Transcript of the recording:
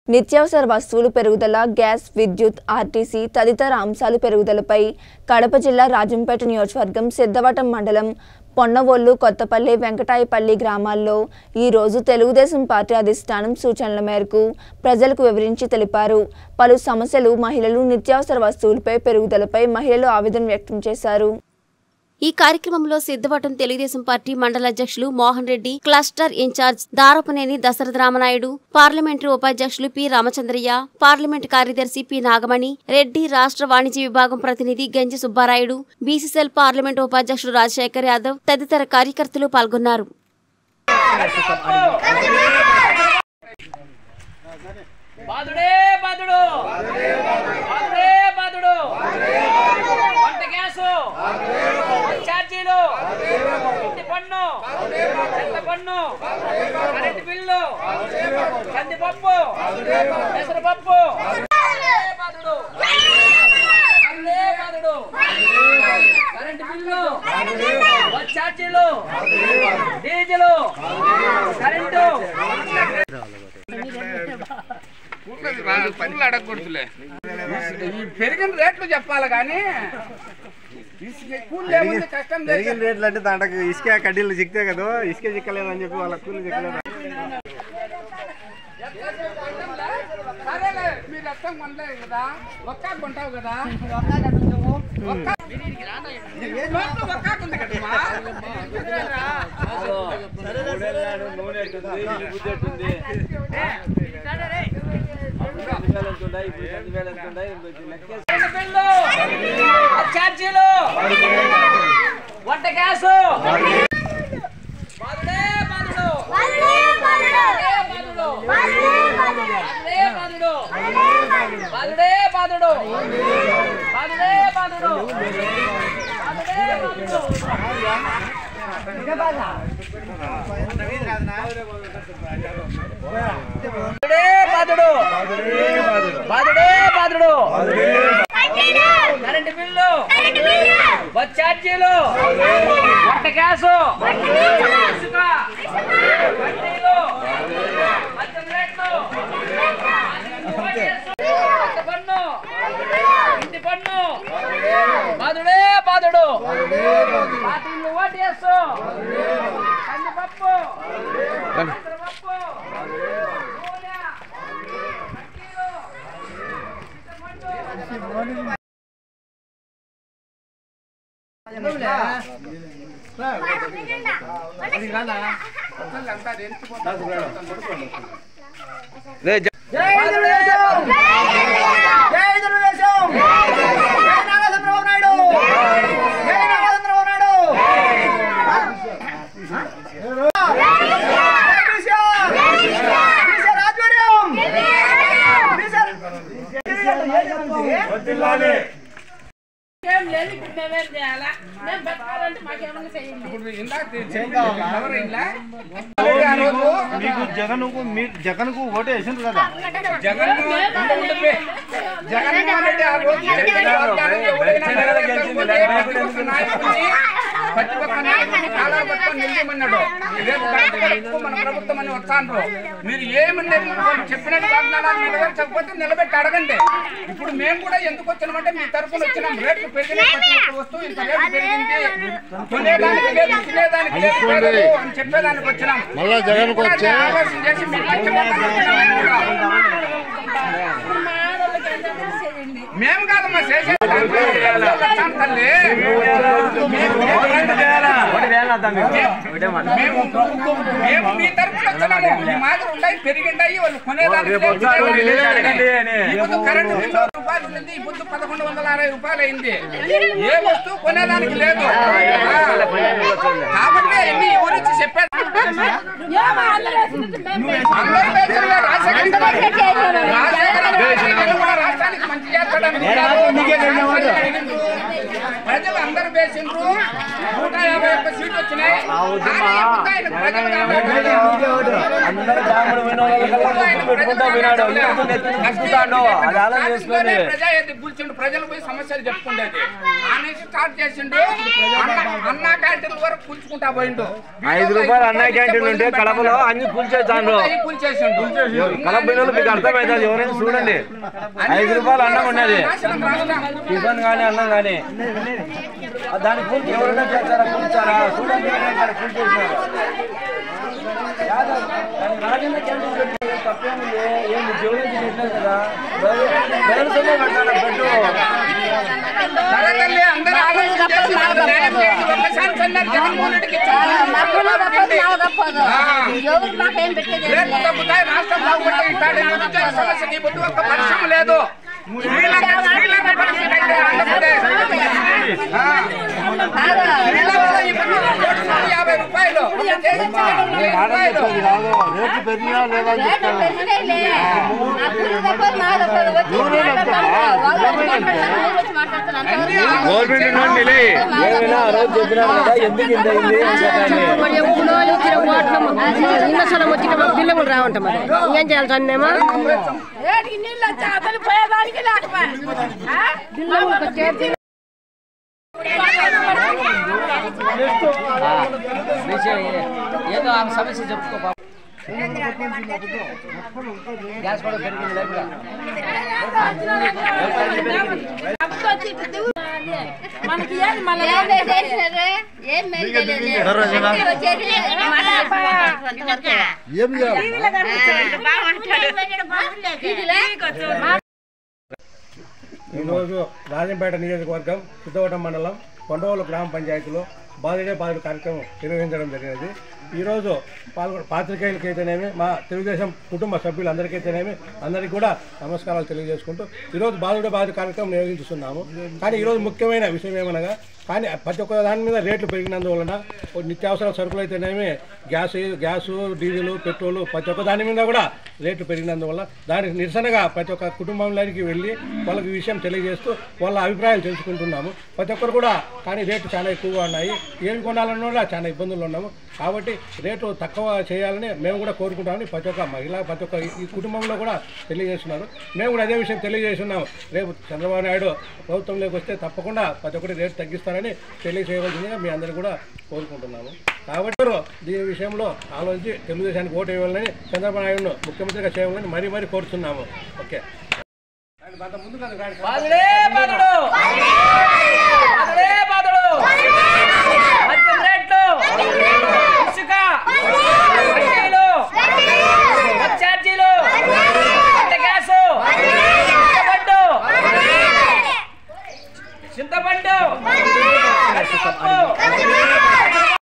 నిత్యావసర వస్తువులు పెరుగుదల గ్యాస్ విద్యుత్ ఆర్టీసీ తదితర అంశాలు పెరుగుదలపై కడప జిల్లా రాజంపేట నియోజకవర్గం సిద్ధవటం మండలం పొన్నవోలు కొత్తపల్లి వెంకటాయపల్లి గ్రామాల్లో ఈరోజు తెలుగుదేశం పార్టీ అధిష్టానం సూచనల మేరకు ప్రజలకు వివరించి తెలిపారు పలు సమస్యలు మహిళలు నిత్యావసర వస్తువులపై పెరుగుదలపై మహిళలు ఆవేదన వ్యక్తం చేశారు ఈ కార్యక్రమంలో సిద్ధవటం తెలుగుదేశం పార్టీ మండల అధ్యక్షులు Mohan Reddy cluster incharge Darapaneni Dasaratha Ramanaidu parliamentary ఉపాధ్యక్షులు పి రామచంద్రయ్య పార్లమెంట్ కార్యదర్శి పి నాగమణి రెడ్డి రాష్ట్ర వాణిజ్య విభాగం ప్రతినిధి గంజి సుబ్బారాయుడు బీసీసీఎల్ పార్లమెంట్ ఉపాధ్యక్షులు రాజశేఖర్ యాదవ్ తదితర కార్యకర్తలు పాల్గొన్నారు బాదుడే బాదుడు బాదుడే బాదుడు వంట గ్యాసు ఛార్జీలు ఇంటి పన్ను చెత్త పన్ను కరెంట్ బిల్లు కందిపప్పు పెసరపప్పు బాదుడు బాదుడే బాదుడు కరెంట్ బిల్లు బస్ ఛార్జీలు డీజిలు కరెంటు పనులు అడగకూడదులే ఈ పెరిగిన రేట్లు చెప్పాలి కానీ కూలి ఏముంది కష్టం లేదు. పెరిగిన రేట్లు అంటే దాంట్లో ఇసుక కడ్డీలు చిక్తే కదా ఇసుక చిక్కలేదు అని చెప్పి వాళ్ళ కూలి చిక్కలేదు సరేలే మీరు రక్తం కొనలేదు కదా ఒక్క కొంటావు కదా ఒక్క నోట్లో ఒక్కాకు ఉంది కదమ్మా. కరెంటు బిల్లు ఛార్జీలు వంట గ్యాసు బాదుడే బాదుడు బాదుడే బాదుడు బాదుడే బాదుడు బాదుడే బాదుడు బాదుడే బాదుడు బాదుడే బాదుడు బాదుడే బాదుడు బాదుడే బాదుడు కరెంటు బిల్లు బస్ ఛార్జీలు వంట గ్యాసు ఇసుక వడ్డీలు మద్యం రేట్లు కొత్త పన్ను ఇంటి పన్ను బాదుడే బాదుడు పార్టీలు ఓటేసు కందిపప్పు పెసరపప్పు నూనె, వడ్డీలు, చింతపండు. అంతా ఎంచిపోతారు. జై తెలుగుదేశం! జై తెలుగుదేశం! జై నారా చంద్రబాబు నాయుడు! జై నారా చంద్రబాబు నాయుడు! జై కేసీఆర్! కేసీఆర్ ఆధ్వర్యం! ఏం లేదు ఇప్పుడు మేమేం చేయాలా మేము బతకాలంటే మాకేమన్నా చేయండి ఇప్పుడు ఇందాక ఎవరు ఇలా? ఆ రోజు మీకు జగన్ మీరు జగన్ కు ఓటు వేసిండ్రు కదా జగన్మోహన్ రెడ్డి జగన్మోహన్ రెడ్డి ఆ రోజు చెప్పిన వాగ్దానం ఎవరైనా నెరవేర్చకపోతే ప్రతి ఒక్క నాయకుడిని, ప్రతి ఒక్క నాయకుడిని కాలాలు పట్టుకొని నిలబెట్టమన్నాడు. రేపు దాంట్లో ఎక్కువ మన ప్రభుత్వం అని వస్తాండ్రు. మీరు ఏమి చెప్పిన వాగ్దానాలు నెరవేర్చకపోతే నిలబెట్టి అడగండి ఇప్పుడు మేము కూడా ఎందుకు వచ్చినామంటే మీ తరఫున వచ్చినాం రేట్లు పెరిగిన ప్రతి ఒక్క వస్తువు ఇంత రేటు పెరిగింది కొనేదానికి లేదు తినేదానికి లేదు పెరగదు అని చెప్పేదానికి వచ్చినాం మళ్ళా జగన్ కు వచ్చే ఆలోచన చేసి మీకు చెప్పమన్నాం. మేము కాదమ్మా చేసేది వచ్చాం తల్లి మేము మేము మీ తరపున వచ్చినాము మీ మాదిరి ఉన్నాయి పెరిగిండాయి వాళ్ళు కొనేదానికి లేదు, తినేదానికి లేదు. ఈ పొద్దు కరెంటు బిల్లు రూపాయలు ఉంది ఈ పొద్దు పదకొండు వందల అరవై రూపాయలు అయింది ఏ వస్తువు కొనేదానికి లేదు కాబట్టి ఎన్ని ఎవరిచ్చి చెప్పారు అందరూ వేసిన రాజశేఖర రాజశేఖర రెడ్డి కూడా రాష్ట్రానికి మంచి చేస్తాడని ప్రజలు అందరూ వేసిండ్రు నూట యాభై ఒక్క సీట్లు వచ్చినాయి కానీ ఇప్పుడు ఆయన ప్రజలు కాబట్టి అందరూ బ్రాహ్మణ పోయిన వాళ్ళకల్లా ముద్దు పెట్టుకుంటా పోయినాడు ఎందుకు నెత్తిని గుంజుతాడు అది ఆలోచన చేసుకోండి ప్రజా ఎత్తి కూర్చుండు ప్రజలు పోయి సమస్యలు చెప్పుకుండేది అనేసి స్టార్ట్ చేసిండు అన్న అన్నా క్యాంటీన్ వరకు కూల్చుకుంటా పోయిండు ఐదు రూపాయలు అన్న క్యాంటీన్ ఉంటే కడపలో అన్ని కూల్చేస్తాను అవి కూల్చేసిండు కడప పోయిన వాళ్ళు మీకు అర్థమవుతుంది ఎవరైనా చూడండి ఐదు రూపాయలు అన్నం ఉన్నది నాశనం రాష్ట్రం టిఫిన్ కానీ అన్నం కానీ దాన్ని కూల్చి ఎవరైనా చేస్తారా కూల్చారా చూడండి ఇక్కడ కూల్చేసినారు యాదవ్, దాన్ని రాజన్న క్యాంటీన్ పెట్టి తప్పేముంది ఏంది జోలించి పెట్టలేదు కదా బయలు సొమ్మే పెట్టాలి పెట్టు సరే తల్లి, అందరూ ఆలోచన చేసి నాకు న్యాయం చేయండి. ఒక్కసారి చెన్నారు జగన్మోహన్ రెడ్డికి ఇచ్చారు. ఆ. రేట్లు తగ్గుతాయి, రాష్ట్రం బాగుపడతాయి. ఇట్లాంటి నిరుద్యోగ సమస్యకి బుద్ధి ఒక్క పరిశ్రమ లేదు శ్రీలంక శ్రీలంక పరిస్థితి అయితే ఆంధ్రప్రదేశ్. ఆ. శ్రీలంకలో ఇప్పుడు కోటి నూట యాభై రూపాయలు ఒక కేజీ చికెన్ నూట యాభై రూపాయలు రేట్లు పెరిగినా లేదా అని చెప్తాను గవర్నమెంట్ నుండి నిలే. ఏమైనా ఆ రోజు చెప్పినారు కదా ఎందుకు ఇంత అయింది అని చెప్పండి బిల్లులు రావంట మరి ఇంకేం చేయాలి సార్ మేము ఏడికి నీళ్ళు వచ్చి అతను పోయేదానికి లేకపోయా ఏదో ఆమె సమస్య చెప్పుకో గ్యాస్ కూడా పెరిగింది లేకుండా మనకి ఏది మన ఏం చేయాలి ఈరోజు రాజంపేట నియోజకవర్గం సిద్ధవటం మండలం కొండవోలు గ్రామ పంచాయతీలో బాధుడే బాధుడు కార్యక్రమం నిర్వహించడం జరిగినది ఈరోజు పాల్గొ పాత్రికేయులకైతేనేమి మా తెలుగుదేశం కుటుంబ సభ్యులందరికైతేనేమి అందరికీ కూడా నమస్కారాలు తెలియజేసుకుంటూ ఈరోజు బాధుడే బాధుడు కార్యక్రమం నిర్వహిస్తున్నాము కానీ ఈరోజు ముఖ్యమైన విషయం ఏమనగా కానీ ప్రతి ఒక్క దాని మీద రేట్లు పెరిగినందువలన ఓ నిత్యావసర సరుకులు అయితేనేమి గ్యాస్ గ్యాసు డీజిల్ పెట్రోలు ప్రతి ఒక్క దాని మీద కూడా రేట్లు పెరిగినందువల్ల దానికి నిరసనగా ప్రతి ఒక్క కుటుంబంలోనికి వెళ్ళి వాళ్ళకి ఈ విషయం తెలియజేస్తూ వాళ్ళ అభిప్రాయాలు తెలుసుకుంటున్నాము ప్రతి ఒక్కరు కూడా కానీ రేట్లు చాలా ఎక్కువగా ఉన్నాయి ఏమి కొనాలన్నా కూడా చాలా ఇబ్బందులు ఉన్నాము కాబట్టి రేటు తక్కువ చేయాలని మేము కూడా కోరుకుంటామని ప్రతి ఒక్క మహిళ ప్రతి ఒక్క ఈ కుటుంబంలో కూడా తెలియజేస్తున్నారు మేము కూడా అదే విషయం తెలియజేస్తున్నాము రేపు చంద్రబాబు నాయుడు ప్రభుత్వంలోకి వస్తే తప్పకుండా ప్రతి ఒక్కటి రేటు తగ్గిస్తారని తెలియజేయవలసిందిగా మీ అందరూ కూడా కోరుకుంటున్నాము కాబట్టి దీని విషయంలో ఆలోచించి తెలుగుదేశానికి ఓటు వేయాలని చంద్రబాబు నాయుడును ముఖ్యమంత్రిగా చేయాలని మరీ మరీ కోరుతున్నాము ఓకే అంత ముందు కదా బాధుడే బాధుడు